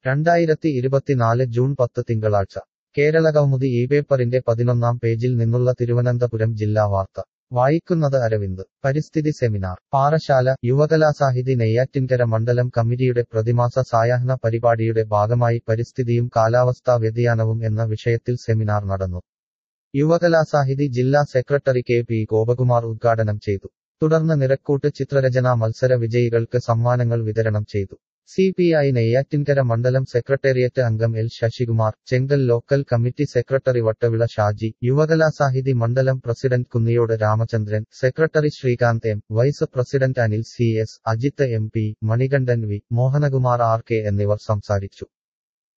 രണ്ടായിരത്തി ഇരുപത്തിനാല് ജൂൺ പത്ത് തിങ്കളാഴ്ച കേരളകൗമുദി ഈ പേപ്പറിന്റെ പതിനൊന്നാം പേജിൽ നിന്നുള്ള തിരുവനന്തപുരം ജില്ലാ വാർത്ത വായിക്കുന്നത് അരവിന്ദ് പരിസ്ഥിതി സെമിനാർ പാറശാല യുവകലാസാഹിതി നെയ്യാറ്റിൻകര മണ്ഡലം കമ്മിറ്റിയുടെ പ്രതിമാസ സായാഹ്ന പരിപാടിയുടെ ഭാഗമായി പരിസ്ഥിതിയും കാലാവസ്ഥാ വ്യതിയാനവും എന്ന വിഷയത്തിൽ സെമിനാർ നടന്നു യുവകലാസാഹിതി ജില്ലാ സെക്രട്ടറി കെ പി ഗോപകുമാർ ഉദ്ഘാടനം ചെയ്തു തുടർന്ന് നിറക്കൂട്ട് ചിത്രരചനാ മത്സര വിജയികൾക്ക് സമ്മാനങ്ങൾ വിതരണം ചെയ്തു സി പി ഐ നെയ്യാറ്റിൻകര മണ്ഡലം സെക്രട്ടേറിയറ്റ് അംഗം L Sasikumar Chenkal local committee secretary Vattavila Shaji Yuvakalasahithi മണ്ഡലം president Kunniyode Ramachandran secretary Sreekanth M vice president Anil C S Ajith M P Manikandan V Mohanakumar R K എന്നിവർ സംസാരിച്ചു